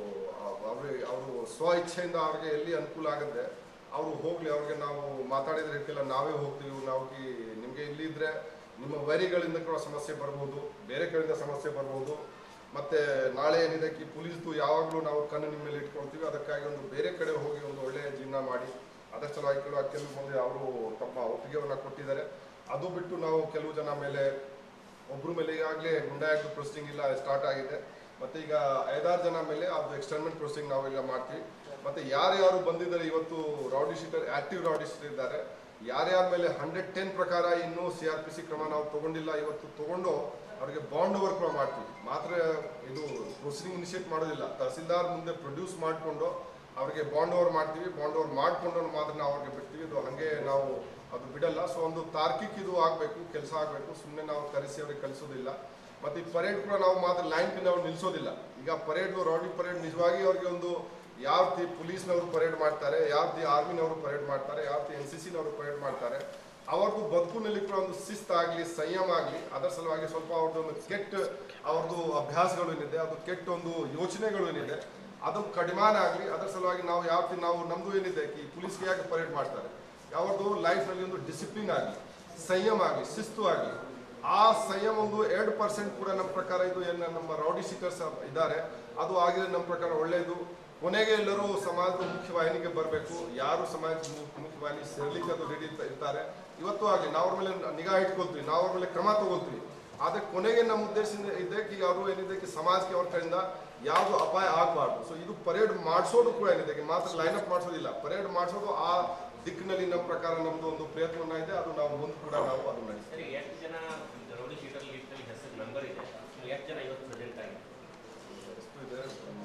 ಅವ್ರಿಗೆ ಅವರು ಸ್ವ ಇಚ್ಛೆಯಿಂದ ಅವ್ರಿಗೆ ಎಲ್ಲಿ ಅನುಕೂಲ ಆಗುತ್ತೆ ಅವರು ಹೋಗ್ಲಿ ಅವ್ರಿಗೆ ನಾವು ಮಾತಾಡಿದ್ರೆ ಇದಕ್ಕೆಲ್ಲ ನಾವೇ ಹೋಗ್ತೀವಿ ನಾವು ಕಿ ನಿಮಗೆ ಇಲ್ಲಿ ಇದ್ರೆ ನಿಮ್ಮ ವೈರಿಗಳಿಂದ ಕೂಡ ಸಮಸ್ಯೆ ಬರ್ಬೋದು ಬೇರೆ ಕಡೆಯಿಂದ ಸಮಸ್ಯೆ ಬರ್ಬೋದು ಮತ್ತೆ ನಾಳೆ ಏನಿದೆ ಕಿ ಪೊಲೀಸ್ದು ಯಾವಾಗಲೂ ನಾವು ಕಣ್ಣು ನಿಮ್ಮ ಮೇಲೆ ಇಟ್ಕೊಳ್ತೀವಿ ಅದಕ್ಕಾಗಿ ಒಂದು ಬೇರೆ ಕಡೆ ಹೋಗಿ ಒಂದು ಒಳ್ಳೆಯ ಜೀವನ ಮಾಡಿ ಅದರ ಸಲುವಾಗಿ ಕೆಲವು ಕೆಲವು ಮಂದಿ ಅವರು ತಮ್ಮ ಒಪ್ಪಿಗೆವನ್ನ ಕೊಟ್ಟಿದ್ದಾರೆ ಅದು ಬಿಟ್ಟು ನಾವು ಕೆಲವು ಜನ ಮೇಲೆ ಒಬ್ಬರ ಮೇಲೆ ಈಗಾಗಲೇ ಗುಂಡಾಯಕ್ಟ್ ಪ್ರೊಸೀಡಿಂಗ್ ಇಲ್ಲ ಸ್ಟಾರ್ಟ್ ಆಗಿದೆ ಮತ್ತೆ ಈಗ ಐದಾರು ಜನ ಮೇಲೆ ಅದು ಎಕ್ಸ್ಟರ್ಮೆಂಟ್ ಪ್ರೊಸೀಡಿಂಗ್ ನಾವೆಲ್ಲ ಮಾಡ್ತೀವಿ ಮತ್ತೆ ಯಾರ್ಯಾರು ಬಂದಿದ್ದಾರೆ ಇವತ್ತು rowdy sheeter active rowdy sheeter ಇದ್ದಾರೆ ಯಾರ್ಯಾರ ಮೇಲೆ ಹಂಡ್ರೆಡ್ ಟೆನ್ ಪ್ರಕಾರ ಇನ್ನೂ ಸಿ ಆರ್ ಪಿ ಸಿ ಕ್ರಮ ನಾವು ತಗೊಂಡಿಲ್ಲ ಇವತ್ತು ತಗೊಂಡು ಅವರಿಗೆ ಬಾಂಡ್ ಓವರ್ ಕೂಡ ಮಾಡ್ತೀವಿ ಮಾತ್ರ ಇದು ಪ್ರೊಸೀಡಿಂಗ್ ಇನಿಷಿಯೇಟ್ ಮಾಡೋದಿಲ್ಲ ತಹಸೀಲ್ದಾರ್ ಮುಂದೆ ಪ್ರೊಡ್ಯೂಸ್ ಮಾಡಿಕೊಂಡು ಅವರಿಗೆ ಬಾಂಡ್ ಓವರ್ ಮಾಡ್ತೀವಿ ಬಾಂಡ್ ಓವರ್ ಮಾಡಿಕೊಂಡು ಮಾತ್ರ ನಾವು ಅವ್ರಿಗೆ ಬಿಡ್ತೀವಿ ಇದು ಹಾಗೆ ನಾವು ಅದು ಬಿಡಲ್ಲ ಸೊ ಒಂದು ತಾರ್ಕಿಕ್ ಇದು ಆಗಬೇಕು ಕೆಲಸ ಆಗಬೇಕು ಸುಮ್ಮನೆ ನಾವು ಕರೆಸಿ ಅವ್ರಿಗೆ ಕಲಿಸೋದಿಲ್ಲ ಮತ್ತು ಈ ಪರೇಡ್ ಕೂಡ ನಾವು ಮಾತ್ರ ಲೈನ್ ನಾವು ನಿಲ್ಲಿಸೋದಿಲ್ಲ ಈಗ ಪರೇಡ್ ರೌಡಿ ಪರೇಡ್ ನಿಜವಾಗಿ ಅವ್ರಿಗೆ ಒಂದು ಯಾವ ರೀತಿ ಪೊಲೀಸ್ನವರು ಪರೇಡ್ ಮಾಡ್ತಾರೆ ಯಾವ ರೀತಿ ಆರ್ಮಿನವರು ಪರೇಡ್ ಮಾಡ್ತಾರೆ ಯಾವ ರೀತಿ ಎನ್ ಸಿ ಸಿನವರು ಪರೇಡ್ ಮಾಡ್ತಾರೆ ಅವ್ರದ್ದು ಬದುಕಿನಲ್ಲಿ ಕೂಡ ಒಂದು ಶಿಸ್ತಾಗಲಿ ಸಂಯಮ ಆಗಲಿ ಅದರ ಸಲುವಾಗಿ ಸ್ವಲ್ಪ ಅವ್ರದ್ದು ಒಂದು ಕೆಟ್ಟ ಅವ್ರದ್ದು ಅಭ್ಯಾಸಗಳು ಏನಿದೆ ಅದು ಕೆಟ್ಟ ಒಂದು ಯೋಚನೆಗಳು ಏನಿದೆ ಅದು ಕಡಿಮಾನ ಆಗಲಿ ಅದರ ಸಲುವಾಗಿ ನಾವು ಯಾವ ರೀತಿ ನಾವು ನಮ್ದು ಏನಿದೆ ಈ ಪೊಲೀಸ್ಗೆ ಯಾಕೆ ಪರೇಡ್ ಮಾಡ್ತಾರೆ ಯಾವ್ದು ಲೈಫ್ನಲ್ಲಿ ಒಂದು ಡಿಸಿಪ್ಲಿನ್ ಆಗಲಿ ಸಂಯಮ ಆಗಲಿ ಶಿಸ್ತು ಆಗಲಿ ಆ ಸಂಯಮ ಒಂದು ಎರಡು ಪರ್ಸೆಂಟ್ ಕೂಡ ನಮ್ಮ ಪ್ರಕಾರ ಇದು ಏನು ನಮ್ಮ ರೌಡಿ ಶೀಟರ್ಸ್ ಇದ್ದಾರೆ ಅದು ಆಗಿದ್ರೆ ನಮ್ಮ ಪ್ರಕಾರ ಒಳ್ಳೆಯದು ಕೊನೆಗೆ ಎಲ್ಲರೂ ಸಮಾಜದ ಮುಖ್ಯವಾಹಿನಿಗೆ ಬರಬೇಕು ಯಾರು ಸಮಾಜದ ಮು- ಮುಖ್ಯವಾಹಿನಿ ಸೇರ್ಲಿಕ್ಕೆ ಅದು ರೆಡಿ ಇರ್ತಾರೆ ಇವತ್ತು ಆಗಲಿ ನಾವು ಅವ್ರ ಮೇಲೆ ನಿಗಾ ಇಟ್ಕೊಳ್ತೀವಿ ನಾವು ಅವ್ರ ಮೇಲೆ ಕ್ರಮ ತಗೊಳ್ತೀವಿ ಆದ್ರೆ ಕೊನೆಗೆ ನಮ್ಮ ಉದ್ದೇಶ ಇದೆ ಈಗ ಅವರು ಏನಿದೆ ಕಿ ಸಮಾಜಕ್ಕೆ ಅವ್ರ ಕಡೆಯಿಂದ ಯಾವುದು ಅಪಾಯ ಆಗಬಾರ್ದು ಸೊ ಇದು ಪರೇಡ್ ಮಾಡಿಸೋದು ಕೂಡ ಏನಿದೆ ಕಿ ಮಾತ್ರ ಲೈನ್ ಅಪ್ ಮಾಡಿಸೋದಿಲ್ಲ ಪರೇಡ್ ಮಾಡಿಸೋದು ಆ ದಿಕ್ಕಿನಲ್ಲಿ ನಮ್ಮ ಪ್ರಕಾರ ನಮ್ದು ಒಂದು ಪ್ರಯತ್ನ ಇದೆ ಅದು ನಾವು ಮುಂದೆ ಕೂಡ ನಾವು ಅದು ನಡೆಸ್ತೀವಿ ಸರಿ ಎಷ್ಟು ಜನ ರೌಡಿ ಶೀಟರ್ ಲಿಸ್ಟಲ್ಲಿ ಹೆಸರು ನಂಬರ್ ಇದೆ ಎಷ್ಟು ಜನ ಇವತ್ತು ಪ್ರೆಸೆಂಟ್ ಆಗಿದೆ ಎಷ್ಟು ಇದೆ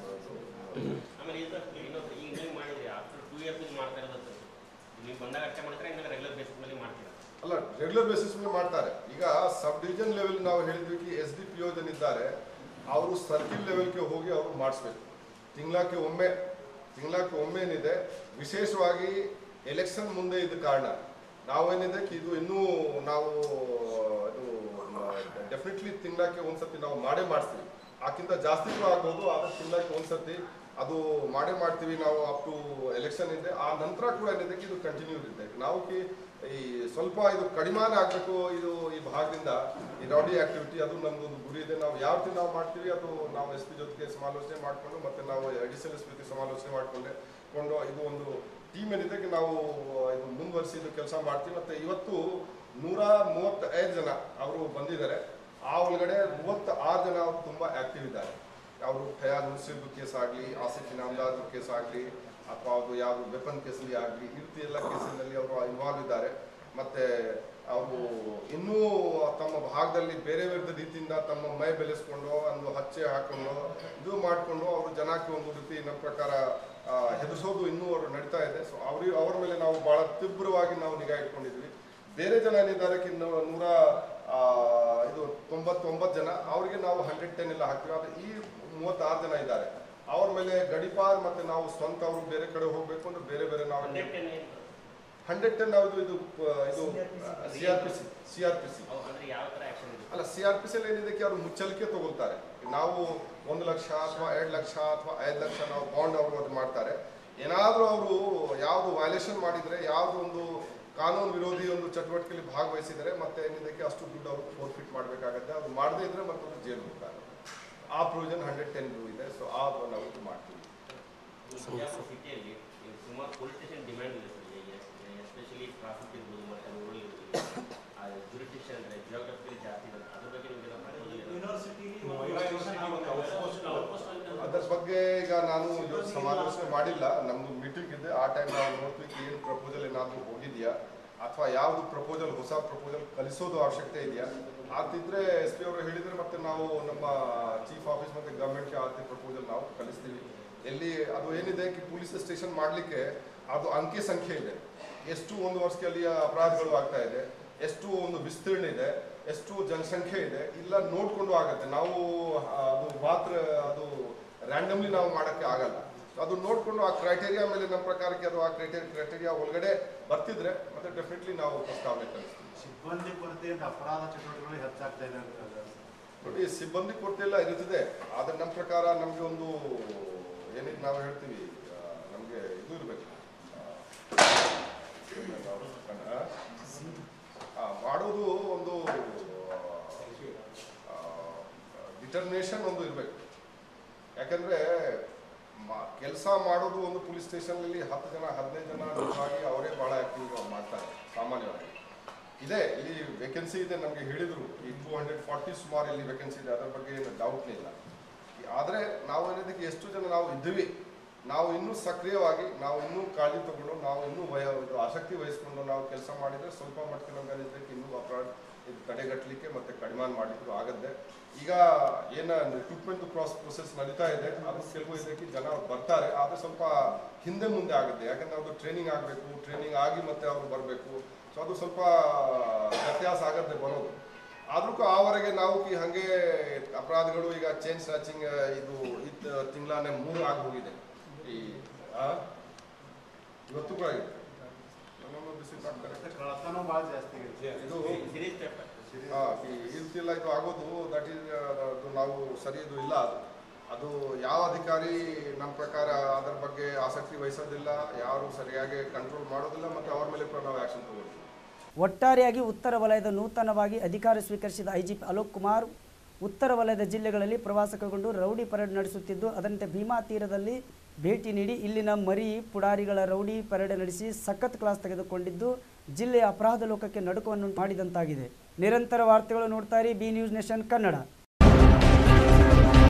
ಆಮೇಲೆ ಇದು ಇನ್ನೊಂದು ಈಗ ನೀವು ಮಾಡಿದ್ರಿ ಆಫ್ಟರ್ ಟೂ ಇಯರ್ಸ್ ನೀವು ಮಾಡ್ತಾ ಇರೋದು ನೀವು ಬಂದಾಗ ಅಷ್ಟೇ ಮಾಡ್ತೀರಾ ಇನ್ನು ರೆಗ್ಯುಲರ್ ಬೇಸಿಸ್ ಮೇಲೆ ಮಾಡ್ತೀರಾ ಅಲ್ಲ ರೆಗ್ಯುಲರ್ ಬೇಸಿಸ್ ಮೇಲೆ ಮಾಡ್ತಾರೆ ಈಗ ಸಬ್ ಡಿವಿಷನ್ ಲೆವೆಲ್ ನಾವು ಹೇಳಿದ್ವಿ ಕಿ ಎಸ್ ಡಿ ಪಿ ಇದ್ದಾರೆ ಅವರು ಸರ್ಕಿಲ್ ಲೆವೆಲ್ಗೆ ಹೋಗಿ ಅವರು ಮಾಡಿಸ್ಬೇಕು ತಿಂಗಳಕ್ಕೆ ಒಮ್ಮೆ ತಿಂಗಳಕ್ಕೆ ಒಮ್ಮೆ ಏನಿದೆ ವಿಶೇಷವಾಗಿ ಎಲೆಕ್ಷನ್ ಮುಂದೆ ಇದ್ದ ಕಾರಣ ನಾವೇನಿದೆ ಕಿ ಇದು ಇನ್ನೂ ನಾವು ಇದು ಡೆಫಿನೆಟ್ಲಿ ತಿಂಗಳಕ್ಕೆ ಒಂದ್ಸತಿ ನಾವು ಮಾಡೇ ಮಾಡಿಸ್ತೀವಿ ಆಕ್ಕಿಂತ ಜಾಸ್ತಿ ಕೂಡ ಆಗ್ಬೋದು ಆದ್ರೆ ತಿಂಗಳಕ್ಕೆ ಒಂದ್ಸತಿ ಅದು ಮಾಡೇ ಮಾಡ್ತೀವಿ ನಾವು ಅಪ್ ಟು ಎಲೆಕ್ಷನ್ ಇದೆ ಆ ನಂತರ ಕೂಡ ಏನಿದೆ ಕಿ ಇದು ಕಂಟಿನ್ಯೂ ಇದೆ ನಾವು ಕಿ ಈ ಸ್ವಲ್ಪ ಇದು ಕಡಿಮಾನ ಆಗಬೇಕು ಇದು ಈ ಭಾಗದಿಂದ ಈ ರೌಡಿ ಆಕ್ಟಿವಿಟಿ ಅದು ನಮ್ದು ಒಂದು ಗುರಿ ಇದೆ ನಾವು ಯಾವ ರೀತಿ ನಾವು ಮಾಡ್ತೀವಿ ಅದು ನಾವು ಎಸ್ ಪಿ ಜೊತೆಗೆ ಸಮಾಲೋಚನೆ ಮಾಡಿಕೊಂಡು ಮತ್ತೆ ನಾವು ಅಡಿಷನಲ್ ಎಸ್ ಪಿ ಸಮಾಲೋಚನೆ ಮಾಡಿಕೊಂಡೆ ಕೊಂಡು ಇದು ಒಂದು ಟೀಮ್ ಏನಿದೆ ಕಿ ನಾವು ಇದು ಮುಂದುವರಿಸಿ ಇದು ಕೆಲಸ ಮಾಡ್ತೀವಿ ಮತ್ತೆ ಇವತ್ತು ನೂರ ಮೂವತ್ತೈದು ಜನ ಅವರು ಬಂದಿದ್ದಾರೆ ಆ ಒಳಗಡೆ ಮೂವತ್ತ ಆರು ಜನ ಅವರು ತುಂಬಾ ಆಕ್ಟಿವ್ ಇದ್ದಾರೆ ಅವರು ಫಯಾಜ್ ಮುನ್ಸಿಬ್ ಕೇಸ್ ಆಗಲಿ ಆಸಿಫ್ ಇನಾಮ್ದಾರ್ ಕೇಸ್ ಆಗಲಿ ಅಥವಾ ಅದು ಯಾವುದು ವೆಪನ್ ಕೇಸಲ್ಲಿ ಆಗಲಿ ಈ ರೀತಿ ಎಲ್ಲ ಕೇಸಿನಲ್ಲಿ ಅವರು ಇನ್ವಾಲ್ವ್ ಇದ್ದಾರೆ ಮತ್ತೆ ಅವರು ಇನ್ನೂ ತಮ್ಮ ಭಾಗದಲ್ಲಿ ಬೇರೆ ಬೇರೆ ರೀತಿಯಿಂದ ತಮ್ಮ ಮೈ ಬೆಳೆಸ್ಕೊಂಡು ಒಂದು ಹಚ್ಚೆ ಹಾಕೊಂಡು ಇದು ಮಾಡಿಕೊಂಡು ಅವರು ಜನಕ್ಕೆ ಒಂದು ರೀತಿ ನಮ್ಮ ಪ್ರಕಾರ ಆ, ಹೆದರ್ಸೋದು ಇನ್ನೂ ಅವರು ನಡೀತಾ ಇದೆ ಸೊ ಅವ್ರಿಗೆ ಅವ್ರ ಮೇಲೆ ನಾವು ಬಹಳ ತೀವ್ರವಾಗಿ ನಾವು ನಿಗಾ ಇಟ್ಕೊಂಡಿದ್ವಿ ಬೇರೆ ಜನ ಏನಿದ್ದಾರೆ ಕಿ ನೂ- ನೂರ ಆ, ಇದು ತೊಂಬತ್ತೊಂಬತ್ತು ಜನ ಅವರಿಗೆ ನಾವು ಹಂಡ್ರೆಡ್ ಟೆನ್ ಎಲ್ಲ ಹಾಕ್ತೀವಿ ಆದರೆ ಈ ಮೂವತ್ತಾರು ಜನ ಇದ್ದಾರೆ ಅವ್ರ ಮೇಲೆ ಗಡಿಪಾರ್ ಮತ್ತೆ ನಾವು ಸ್ವಂತ ಅವರು ಬೇರೆ ಕಡೆ ಹೋಗ್ಬೇಕು ಅಂದ್ರೆ ಬೇರೆ ಬೇರೆ ನಾವು ಹಂಡ್ರೆಡ್ ಟೆನ್ ನಾವು ಇದು ಆ, ಇದು C R P C C R P C ಅಂದ್ರೆ ಯಾವ ತರ ಆಕ್ಷನ್ ಇದೆ ಅಲ್ಲ ಸಿ ಆರ್ ಪಿ ಸಿ ಏನಿದೆ ಕಿ ಅವ್ರು ಮುಚ್ಚಲಿಕೆ ತಗೊಳ್ತಾರೆ ನಾವು ಒಂದು ಲಕ್ಷ ಅಥವಾ ಎರಡು ಲಕ್ಷ ಅಥವಾ ಐದು ಲಕ್ಷ ನಾವು ಬಾಂಡ್ ಅವರು ಅದು ಮಾಡ್ತಾರೆ ಏನಾದರೂ ಅವರು ಯಾವುದು ವೈಲೇಷನ್ ಮಾಡಿದರೆ ಯಾವುದು ಒಂದು ಕಾನೂನು ವಿರೋಧಿ ಒಂದು ಚಟುವಟಿಕೆಯಲ್ಲಿ ಭಾಗವಹಿಸಿದರೆ ಮತ್ತೆ ಏನಿದೆ ಕಿ ಅಷ್ಟು ದುಡ್ಡು ಅವರು ಫೋರ್ಫಿಟ್ ಮಾಡಬೇಕಾಗತ್ತೆ ಅದು ಮಾಡದೇ ಇದ್ರೆ ಮತ್ತೊಂದು ಜೈಲು ಹೋಗ್ತಾರೆ ಆ ಪ್ರೊವಿಷನ್ ಹಂಡ್ರೆಡ್ ಟೆನ್ ಇದೆ ಸೊ ಆ ನಾವು ಇದು ಮಾಡ್ತೀವಿ ಬಿಜಾಪುರ ಸಿಟಿಯಲ್ಲಿ ಈಗ ಸುಮಾರು ಪೊಲೀಸ್ ಸ್ಟೇಷನ್ ಡಿಮ್ಯಾಂಡ್ ಇದೆ ಸರ್ ಎಸ್ಪೆಷಲಿ ಟ್ರಾಫಿಕ್ ಇರ್ಬೋದು ಮತ್ತು ರೂರಲ್ ಇರ್ಬೋದು ಆ ಜುರಿಸ್ಟಿಕ್ಷನ್ ಅಂದರೆ ಜಿಯೋಗ್ರಫಿಯಲ್ಲಿ ಜಾಸ್ತಿ ಇದೆ ಅದ್ರ ಬಗ್ಗೆ ನಿಮಗೆ ಅದರ ಬಗ್ಗೆ ಈಗ ನಾನು ಇವತ್ತು ಸಮಾಲೋಚನೆ ಮಾಡಿಲ್ಲ ನಮ್ದು ಮೀಟಿಂಗ್ ಇದೆ ಆ ಟೈಮ್ ನಾವು ನೋಡ್ತೀವಿ ಏನು ಪ್ರಪೋಸಲ್ ಏನಾದರೂ ಹೋಗಿದೆಯಾ ಅಥವಾ ಯಾವುದು ಪ್ರಪೋಸಲ್ ಹೊಸ ಪ್ರಪೋಸಲ್ ಕಲಿಸೋದು ಅವಶ್ಯಕತೆ ಇದೆಯಾ ಆಗ್ತಿದ್ರೆ ಎಸ್ ಪಿ ಅವರು ಹೇಳಿದ್ರೆ ಮತ್ತೆ ನಾವು ನಮ್ಮ ಚೀಫ್ ಆಫೀಸ್ ಮತ್ತೆ ಗವರ್ಮೆಂಟ್ಗೆ ಆ ಪ್ರಪೋಸಲ್ ನಾವು ಕಲಿಸ್ತೀವಿ ಎಲ್ಲಿ ಅದು ಏನಿದೆ ಕಿ ಪೊಲೀಸ್ ಸ್ಟೇಷನ್ ಮಾಡಲಿಕ್ಕೆ ಅದು ಅಂಕಿ ಸಂಖ್ಯೆ ಇದೆ ಎಷ್ಟು ಒಂದು ವರ್ಷದಲ್ಲಿ ಅಪರಾಧಗಳು ಆಗ್ತಾ ಇದೆ ಎಷ್ಟು ಒಂದು ವಿಸ್ತೀರ್ಣ ಇದೆ ಎಷ್ಟು ಜನಸಂಖ್ಯೆ ಇದೆ ಇಲ್ಲ ನೋಡ್ಕೊಂಡು ಆಗತ್ತೆ ನಾವು ಆ, ಅದು ಮಾತ್ರ ಅದು ರ್ಯಾಂಡಮ್ಲಿ ನಾವು ಮಾಡೋಕ್ಕೆ ಆಗಲ್ಲ So ಅದು ನೋಡ್ಕೊಂಡು ಆ ಕ್ರೈಟೇರಿಯಾ ಮೇಲೆ ನಮ್ಮ ಪ್ರಕಾರಕ್ಕೆ ಅದು ಆ ಕ್ರೈಟೇರಿಯಾ ಕ್ರೈಟೇರಿಯಾ ಒಳಗಡೆ ಬರ್ತಿದ್ರೆ ಮತ್ತೆ ಡೆಫಿನೆಟ್ಲಿ ನಾವು ಪ್ರಸ್ತಾವನೆ ಕಳಿಸ್ತೀವಿ ಸಿಬ್ಬಂದಿ ಕೊರತೆಯಿಂದ ಅಪರಾಧ ಚಟುವಟಿಕೆಗಳು ಹೆಚ್ಚಾಗ್ತಾ ಇದೆ ಅಂತ ಹೇಳ್ತಾರೆ. ನೋಡಿ ಸಿಬ್ಬಂದಿ ಕೊರತೆ ಎಲ್ಲ ಇರುತ್ತದೆ ಆದ್ರೆ ನಮ್ಮ ಪ್ರಕಾರ ನಮಗೆ ಒಂದು ಏನಿಗೆ ನಾವು ಹೇಳ್ತೀವಿ ನಮಗೆ ಇದು ಇರಬೇಕು ಮಾಡೋದು ಒಂದು ಡಿಟರ್ಮಿನೇಷನ್ ಒಂದು ಇರಬೇಕು ಯಾಕಂದ್ರೆ ಕೆಲಸ ಮಾಡೋದು ಒಂದು ಪೊಲೀಸ್ ಸ್ಟೇಷನ್ನಲ್ಲಿ ಹತ್ತು ಜನ ಹದಿನೈದು ಜನ ನಿಜವಾಗಿ ಅವರೇ ಭಾಳ ಆಕ್ಟಿವ್ ಮಾಡ್ತಾರೆ ಸಾಮಾನ್ಯವಾಗಿ ಇದೆ ಇಲ್ಲಿ ವೇಕೆನ್ಸಿ ಇದೆ ನಮಗೆ ಹೇಳಿದ್ರು ಈ ಟೂ ಹಂಡ್ರೆಡ್ ಫಾರ್ಟಿ ಸುಮಾರು ಇಲ್ಲಿ ವೇಕೆನ್ಸಿ ಇದೆ ಅದರ ಬಗ್ಗೆ ಏನು ಡೌಟ್ ಇಲ್ಲ ಆದರೆ ನಾವು ಏನಿದಕ್ಕೆ ಎಷ್ಟು ಜನ ನಾವು ಇದ್ದೀವಿ ನಾವು ಇನ್ನೂ ಸಕ್ರಿಯವಾಗಿ ನಾವು ಇನ್ನೂ ಕಾಳಜಿ ತಗೊಂಡು ನಾವು ಇನ್ನೂ ವಯ ಇದು ಆಸಕ್ತಿ ವಹಿಸ್ಕೊಂಡು ನಾವು ಕೆಲಸ ಮಾಡಿದರೆ ಸ್ವಲ್ಪ ಮಟ್ಟಿಗೆ ನಮ್ಗೆ ಅನಿಸ್ತಕ್ಕೆ ಇನ್ನೂ ಅಪರಾಧ ಇದು ತಡೆಗಟ್ಟಲಿಕ್ಕೆ ಮತ್ತೆ ಕಡಿಮೆ ಮಾಡಲಿಕ್ಕೂ ಆಗತ್ತೆ ಈಗ ಏನ ರಿಕ್ರೂಟ್ಮೆಂಟ್ ಪ್ರಾಸ್ ಪ್ರೊಸೆಸ್ ನಡೀತಾ ಇದೆ ಅದು ಕೆಲವು ಇದಕ್ಕೆ ಜನ ಬರ್ತಾರೆ ಆದರೆ ಸ್ವಲ್ಪ ಹಿಂದೆ ಮುಂದೆ ಆಗುತ್ತೆ ಯಾಕಂದ್ರೆ ಅದು ಟ್ರೈನಿಂಗ್ ಆಗಬೇಕು ಟ್ರೈನಿಂಗ್ ಆಗಿ ಮತ್ತೆ ಅವರು ಬರಬೇಕು ಸೊ ಅದು ಸ್ವಲ್ಪ ವ್ಯತ್ಯಾಸ ಆಗತ್ತೆ ಬರೋದು ಆದ್ರೂ ಆವರೆಗೆ ನಾವು ಕಿ ಹಾಗೆ ಅಪರಾಧಗಳು ಈಗ ಚೇಂಜ್ ಸ್ನಾಚಿಂಗ್ ಇದು ಇತ್ತು ತಿಂಗಳಾನೆ ಮೂರು ಆಗಿ ಹೋಗಿದೆ ಈ ಆ? ಇವತ್ತು ಕೂಡ ಇದೆ ನಮ್ಮನ್ನು visit ಮಾಡ್ತಾರೆ ಮತ್ತೆ ಕಳ್ಳತನ ಭಾಳ ಜಾಸ್ತಿ ಆಗಿದೆ ಇದು ಸಿರೀಸ್ ಪೇಪರ್ ಹಾ, ಈ ಈ ರೀತಿ ಎಲ್ಲ ಇದು ಆಗೋದು ದಟ್ ಈಸ್ ಅದು ನಾವು ಸರಿ ಇದು ಇಲ್ಲ ಅದು ಅದು ಯಾವ ಅಧಿಕಾರಿ ನಮ್ಮ ಪ್ರಕಾರ ಅದರ ಬಗ್ಗೆ ಆಸಕ್ತಿ ವಹಿಸೋದಿಲ್ಲ ಯಾರು ಸರಿಯಾಗಿ ಕಂಟ್ರೋಲ್ ಮಾಡೋದಿಲ್ಲ ಮತ್ತೆ ಅವ್ರ ಮೇಲೆ ಕೂಡ ನಾವು ಆಕ್ಷನ್ ತಗೊಳ್ತೀವಿ ಒಟ್ಟಾರೆಯಾಗಿ ಉತ್ತರ ವಲಯದ ನೂತನವಾಗಿ ಅಧಿಕಾರ ಸ್ವೀಕರಿಸಿದ ಐಜಿಪಿ ಅಲೋಕ್ ಕುಮಾರ್ ಉತ್ತರ ವಲಯದ ಜಿಲ್ಲೆಗಳಲ್ಲಿ ಪ್ರವಾಸ ಕೈಗೊಂಡು ರೌಡಿ ಪರೇಡ್ ನಡೆಸುತ್ತಿದ್ದು ಅದರಂತೆ ಭೀಮಾ ತೀರದಲ್ಲಿ ಭೇಟಿ ನೀಡಿ ಇಲ್ಲಿನ ಮರಿ ಪುಡಾರಿಗಳ ರೌಡಿ ಪರೇಡ್ ನಡೆಸಿ ಸಖತ್ ಕ್ಲಾಸ್ ತೆಗೆದುಕೊಂಡಿದ್ದು ಜಿಲ್ಲೆಯ ಅಪರಾಧ ಲೋಕಕ್ಕೆ ನಡುಕವನ್ನು ಮಾಡಿದಂತಾಗಿದೆ ನಿರಂತರ ವಾರ್ತೆಗಳು ನೋಡ್ತಾ ಇರಿ ಬಿ ನ್ಯೂಸ್ ನೇಷನ್ ಕನ್ನಡ